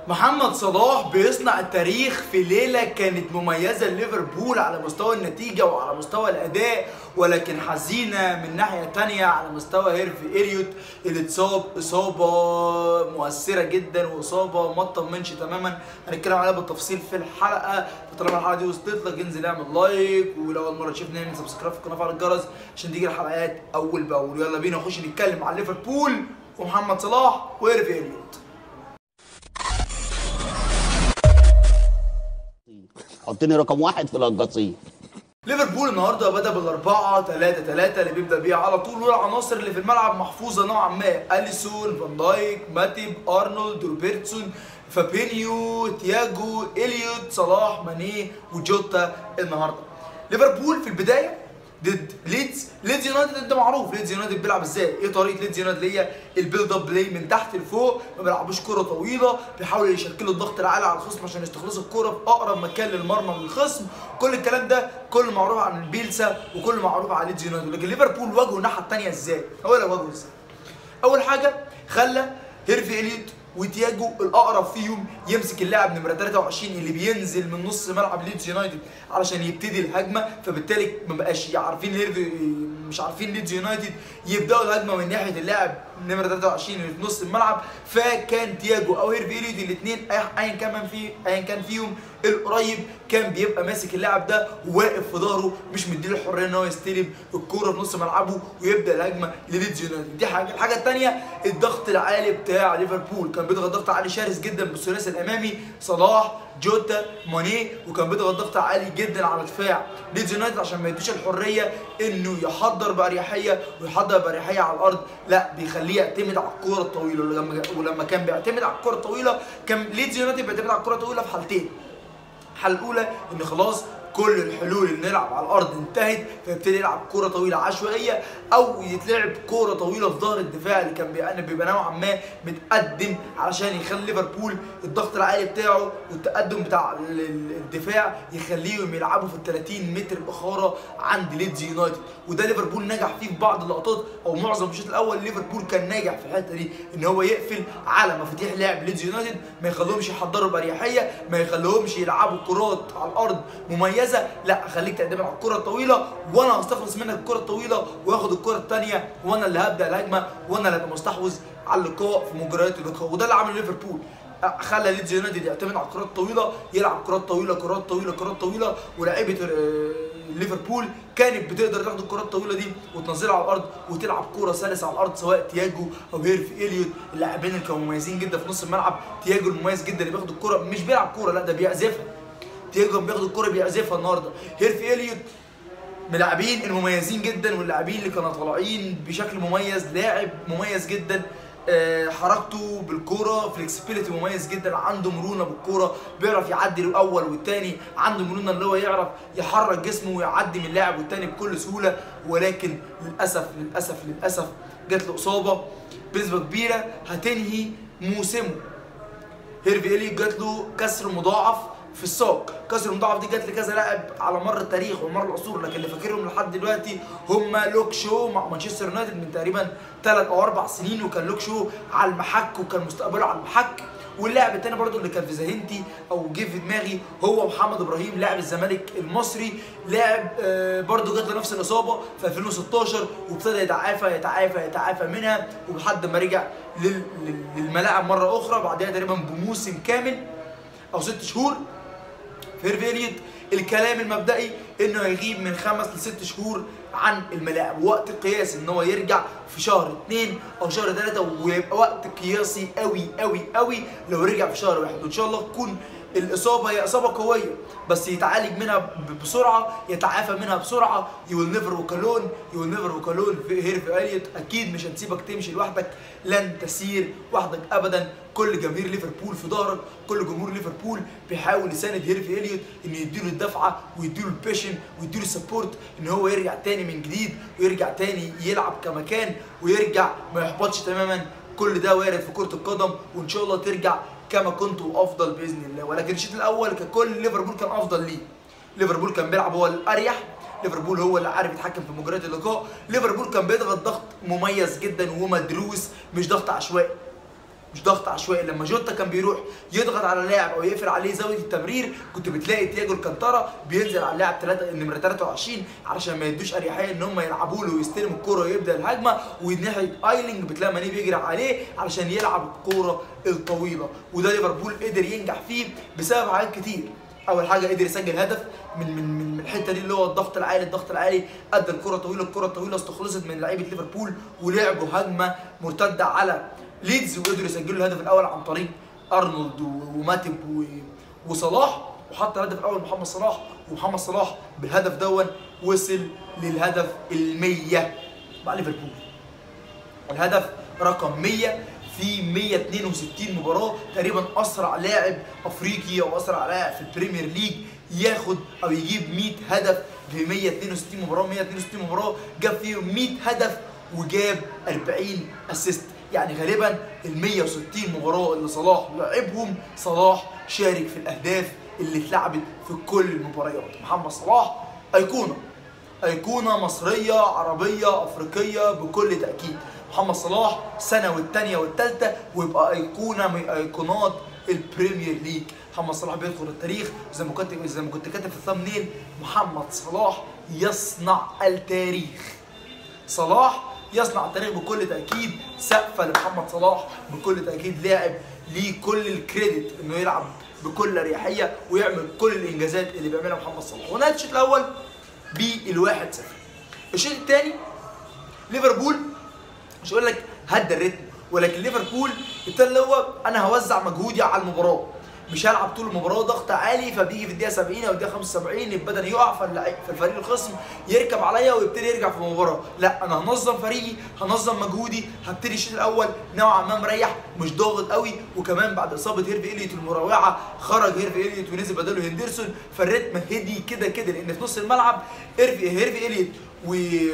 محمد صلاح بيصنع التاريخ في ليلة كانت مميزة لليفربول على مستوى النتيجة وعلى مستوى الأداء ولكن حزينة من ناحية تانية على مستوى هيرفي إليوت اللي اتصاب إصابة مؤثرة جدا وإصابة ما تطمنش تماما هنتكلم عليها بالتفصيل في الحلقة فطالما الحلقة دي وصلت لك انزل اعمل لايك ولو أول مرة تشوفني اعمل سبسكرايب في القناة وفعل الجرس عشان تيجي الحلقات أول بأول يلا بينا نخش نتكلم عن ليفربول ومحمد صلاح وهيرفي إليوت حطني رقم واحد في القصيم ليفربول النهارده بدا بالاربعه 3 3 اللي بيبدا بيها على طول والعناصر اللي في الملعب محفوظه نوعا ما اليسون فان دايك ماتيب ارنولد روبرتسون فابينيو تياجو اليوت صلاح ماني وجوتا النهارده ليفربول في البدايه ضد ليدز ليدز يونايتد انت معروف ليدز يونايتد بيلعب ازاي ايه طريقه ليدز يونايتد اللي هي البيلد اب بلاي من تحت لفوق ما بيلعبوش كره طويله بيحاولوا يشكلوا الضغط العالي على الخصم عشان يستخلصوا الكره في اقرب مكان للمرمى للخصم كل الكلام ده كله معروف عن بيلسا وكله معروف عن ليدز يونايتد لكن ليفربول واجهوا الناحيه الثانيه ازاي هقول لك واجهوا ازاي اول حاجه خلى هيرفي اليوت وتياجو الاقرب فيهم يمسك اللاعب نمره 23 اللي بينزل من نص ملعب ليدز يونايتد علشان يبتدي الهجمه فبالتالي ما بقاش عارفين هيرفي مش عارفين ليدز يونايتد يبداوا الهجمه من ناحيه اللاعب نمره 23 اللي في نص الملعب فكان تياجو او هيرفي اليوت الاثنين ايا كان من في ايا كان فيهم القريب كان بيبقى ماسك اللاعب ده وواقف في ظهره مش مديله الحريه ان هو يستلم الكوره في نص ملعبه ويبدا الهجمه لليدز يونايتد دي حاجه الحاجه الثانيه الضغط العالي بتاع ليفربول كان بيضغط ضغط عالي شرس جدا بالثلاثي الامامي صلاح جوتا ماني وكان بيضغط ضغط عالي جدا على دفاع ليدز يونايتد عشان ما يدوش الحريه انه يحضر باريحيه ويحضر باريحيه على الارض لا بيخليه يعتمد على الكوره الطويله ولما ولما كان بيعتمد على الكوره الطويله كان ليدز يونايتد بيعتمد على الكوره الطويله في حالتين الحاله الاولى ان خلاص كل الحلول اللي نلعب على الارض انتهت فيبتدي يلعب كوره طويله عشوائيه او يتلعب كوره طويله في ظهر الدفاع اللي كان بيبقى بيبقى نوعا ما متقدم علشان يخلي ليفربول الضغط العالي بتاعه والتقدم بتاع الدفاع يخليهم يلعبوا في ال 30 متر الاخاره عند ليدز يونايتد وده ليفربول نجح فيه في بعض اللقطات او معظم الشوط الاول ليفربول كان ناجح في الحته دي ان هو يقفل على مفاتيح لعب ليدز يونايتد ما يخليهمش يحضروا باريحيه ما يخليهمش يلعبوا كرات على الارض مميزه لا خليك تعتمد على الكره الطويله وانا هستخلص منك الكره الطويله واخد الكره الثانيه وانا اللي هبدا الهجمه وانا اللي هبقى مستحوذ على اللقاء في مجريات اللقاء وده اللي عمله ليفربول خلى ليدز يونايتد يعتمد على الكرات الطويله يلعب كرات طويله كرات طويله كرات طويله ولاعيبه ليفربول كانت بتقدر تاخد الكرات الطويله دي وتنزلها على الارض وتلعب كوره سلسه على الارض سواء تياجو او هيرفي اليوت اللاعبين اللي كانوا مميزين جدا في نص الملعب تياجو المميز جدا اللي بياخد الكوره مش بيلعب كوره لا ده بيعزفها تياجو بياخد الكوره بيعزفها النهارده هيرفي اليوت من اللاعبين المميزين جدا واللاعبين اللي كانوا طالعين بشكل مميز لاعب مميز جدا آه حركته بالكوره فلكسبيليتي مميز جدا عنده مرونه بالكوره بيعرف يعدي الاول والثاني عنده مرونه اللي هو يعرف يحرك جسمه ويعدي من اللاعب والثاني بكل سهوله ولكن للاسف للاسف للاسف جات له اصابه بنسبه كبيره هتنهي موسمه هيرفي اليوت جات له كسر مضاعف في الساق كسر المضاعف دي جت لكذا لاعب على مر التاريخ ومر العصور لكن اللي فاكرهم لحد دلوقتي هم لوك شو مع مانشستر يونايتد من تقريبا ثلاث او اربع سنين وكان لوك شو على المحك وكان مستقبله على المحك واللاعب الثاني برضو اللي كان في ذهنتي او جه في دماغي هو محمد ابراهيم لاعب الزمالك المصري لاعب آه برضو جات له نفس الاصابه في 2016 وابتدى يتعافى يتعافى يتعافى منها ولحد ما رجع للملاعب مره اخرى بعدها تقريبا بموسم كامل او ست شهور فيرفيريت الكلام المبدئي انه هيغيب من خمس لست شهور عن الملاعب وقت قياسي ان هو يرجع في شهر اثنين او شهر ثلاثة ويبقى وقت قياسي قوي قوي قوي لو رجع في شهر واحد وان شاء الله تكون الاصابه هي اصابه قويه بس يتعالج منها بسرعه يتعافى منها بسرعه يو ويل نيفر وكالون يو ويل نيفر وكالون هيرفي اليوت اكيد مش هنسيبك تمشي لوحدك لن تسير وحدك ابدا كل جماهير ليفربول في ظهرك كل جمهور ليفربول بيحاول يساند هيرفي اليوت انه يديله الدفعه ويديله البيشن ويديله السبورت ان هو يرجع تاني من جديد ويرجع تاني يلعب كمكان ويرجع ما يحبطش تماما كل ده وارد في كره القدم وان شاء الله ترجع كما كنت وافضل باذن الله ولكن الشوط الاول ككل ليفربول كان افضل ليه ليفربول كان بيلعب هو الاريح ليفربول هو اللي عارف يتحكم في مجريات اللقاء ليفربول كان بيضغط ضغط مميز جدا ومدروس مش ضغط عشوائي مش ضغط عشوائي لما جوتا كان بيروح يضغط على اللاعب او يقفل عليه زاويه التمرير كنت بتلاقي تياجو الكانتارا بينزل على اللاعب 3 نمره 23 علشان ما يدوش اريحيه ان هم يلعبوا له ويستلم الكوره ويبدا الهجمه وناحيه ايلينج بتلاقي ماني بيجري عليه علشان يلعب الكوره الطويله وده ليفربول قدر ينجح فيه بسبب حاجات كتير اول حاجه قدر يسجل هدف من من من من الحته دي اللي هو الضغط العالي الضغط العالي ادى الكره طويله الكره الطويله استخلصت من لعيبه ليفربول ولعبوا هجمه مرتده على ليدز وقدروا يسجلوا الهدف الاول عن طريق ارنولد و- وماتب و- وصلاح وحط الهدف الاول محمد صلاح ومحمد صلاح بالهدف دون وصل للهدف ال100 مع ليفربول الهدف رقم 100 في 162 مباراة تقريبا أسرع لاعب أفريقي أو أسرع لاعب في البريمير ليج ياخد أو يجيب 100 هدف في 162 مباراة 162 مباراة جاب فيهم 100 هدف وجاب 40 اسيست يعني غالبا ال 160 مباراة اللي صلاح لعبهم صلاح شارك في الأهداف اللي اتلعبت في كل المباريات محمد صلاح أيقونة أيقونة مصرية عربية أفريقية بكل تأكيد محمد صلاح سنة والتانية والتالتة ويبقى أيقونة من أيقونات البريمير ليج محمد صلاح بيدخل التاريخ زي ما كنت زي ما كنت كاتب في الثامنيل محمد صلاح يصنع التاريخ صلاح يصنع التاريخ بكل تاكيد سقفه لمحمد صلاح بكل تاكيد لاعب ليه كل الكريدت انه يلعب بكل اريحيه ويعمل كل الانجازات اللي بيعملها محمد صلاح ونهايه الشوط الاول بالواحد صفر الشوط الثاني ليفربول مش هقول لك هدى الريتم ولكن ليفربول ابتدى اللي هو انا هوزع مجهودي على المباراه مش هلعب طول المباراه ضغط عالي فبيجي في الدقيقه 70 او الدقيقه 75 البدني يقع فاللعيب- فالفريق الخصم يركب عليا ويبتدي يرجع في المباراه لا انا هنظم فريقي هنظم مجهودي هبتدي الشوط الاول نوعا ما مريح مش ضاغط قوي وكمان بعد اصابه هيرفي اليوت المروعه خرج هيرفي اليوت ونزل بداله هندرسون فالريتم هدي كده كده لان في نص الملعب هيرفي هيرفي اليوت و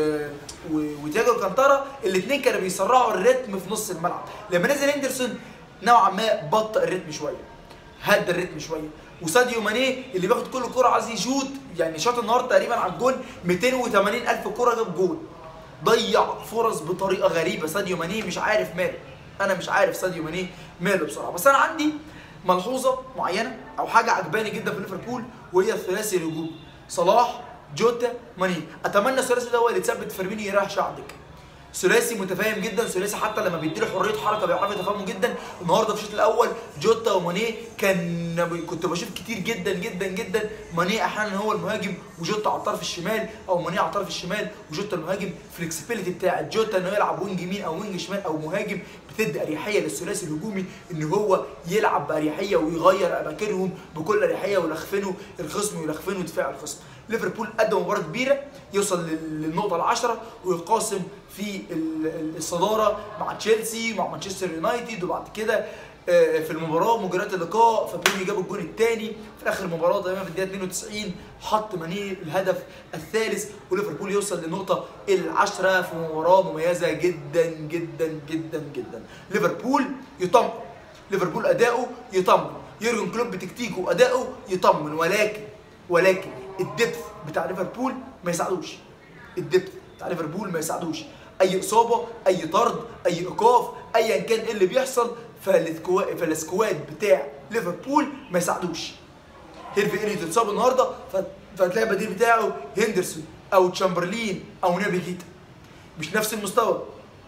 و- وتياجو الكانتارا الاثنين كانوا بيسرعوا الريتم في نص الملعب لما نزل هندرسون نوعا ما بطأ الريتم شويه هدى الريتم شويه وساديو ماني اللي بياخد كل كرة عايز يشوط يعني شاط النهارده تقريبا على الجون 280 الف كرة جاب جون ضيع فرص بطريقه غريبه ساديو ماني مش عارف ماله انا مش عارف ساديو ماني ماله بصراحه بس انا عندي ملحوظه معينه او حاجه عجباني جدا في ليفربول وهي الثلاثي الهجومي صلاح جوتا ماني اتمنى الثلاثي ده هو اللي يتثبت فيرمينيو يريح شعبك ثلاثي متفاهم جدا ثلاثي حتى لما بيديله حريه حركه بيعرفوا يتفاهموا جدا النهارده في الشوط الاول جوتا وماني كان كنت بشوف كتير جدا جدا جدا ماني احيانا هو المهاجم وجوتا على الطرف الشمال او ماني على الطرف الشمال وجوتا المهاجم فلكسبيليتي بتاعت جوتا انه يلعب وينج يمين او وينج شمال او مهاجم بتدي اريحيه للثلاثي الهجومي ان هو يلعب باريحيه ويغير اماكنهم بكل اريحيه ويلخفنوا الخصم ويلخفنوا دفاع الخصم ليفربول قدم مباراه كبيره يوصل لل- للنقطه العشرة ويقاسم في ال- ال- الصداره مع تشيلسي مع مانشستر يونايتد وبعد كده آه، في المباراه مجريات اللقاء فابيني جاب الجون الثاني في اخر المباراه تقريبا في الدقيقه 92 حط ماني الهدف الثالث وليفربول يوصل للنقطه العشرة في مباراه مميزه جدا جدا جدا جدا ليفربول يطمن ليفربول اداؤه يطمن يورجن كلوب بتكتيكه اداؤه يطمن ولكن ولكن الدبث بتاع ليفربول ما يساعدوش الدبث بتاع ليفربول ما يساعدوش اي اصابه اي طرد اي ايقاف ايا كان ايه اللي بيحصل فالسكوا- فالسكواد بتاع ليفربول ما يساعدوش هيرفي اليوت اتصاب النهارده ف- فهتلاقي البديل بتاعه هندرسون او تشامبرلين او نابي كيتا مش نفس المستوى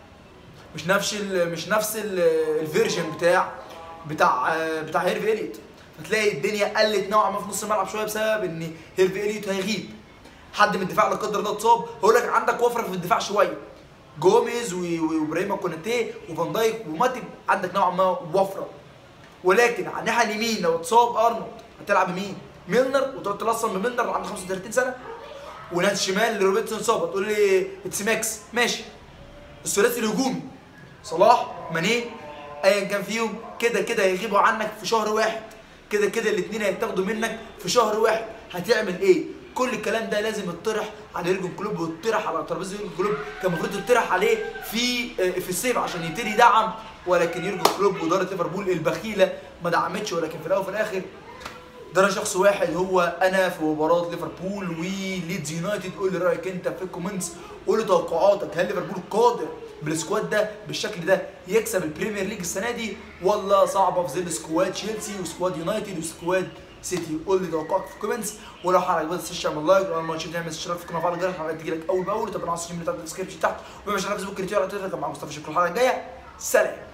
مش نفس ال مش نفس ال- الفيرجن بتاع بتاع بتاع هيرفي اليوت فتلاقي الدنيا قلت نوعا ما في نص الملعب شويه بسبب ان هيرفي اليوت هيغيب حد من الدفاع لا قدر الله اتصاب هقول لك عندك وفره في الدفاع شويه جوميز و- و- وابراهيم كوناتيه وفان دايك وماتب عندك نوعا ما وفره ولكن على الناحيه اليمين لو اتصاب ارنولد هتلعب بمين؟ ميلنر وتقعد تلصم بميلنر اللي عنده 35 سنه وناس الشمال روبرتسون اتصاب تقول لي اتس ماكس ماشي الثلاثي الهجومي صلاح ماني ايا كان فيهم كده كده هيغيبوا عنك في شهر واحد كده كده الاثنين هيتاخدوا منك في شهر واحد هتعمل ايه؟ كل الكلام ده لازم يطرح على يورجن كلوب ويطرح على ترابيزه يورجن كلوب كان المفروض يطرح عليه في في الصيف عشان يبتدي يدعم ولكن يورجن كلوب واداره ليفربول البخيله ما دعمتش ولكن في الاول وفي الاخر ده انا شخص واحد هو انا في مباراه ليفربول وليدز يونايتد قول لي رايك انت في الكومنتس قول لي توقعاتك هل ليفربول قادر بالسكواد ده بالشكل ده يكسب البريمير ليج السنه دي ولا صعبه في ظل سكواد تشيلسي وسكواد يونايتد وسكواد سيتي قول لي توقعك في الكومنتس ولو حلقه بس تنساش تعمل لايك ولو ما تشوف تعمل اشتراك في القناه وفعل الجرس الحلقات تجي لك اول باول وتابعنا على السوشيال ميديا بتاعت الديسكربشن تحت وما على فيسبوك كريتير على تويتر مع مصطفى شكرا الحلقه الجايه سلام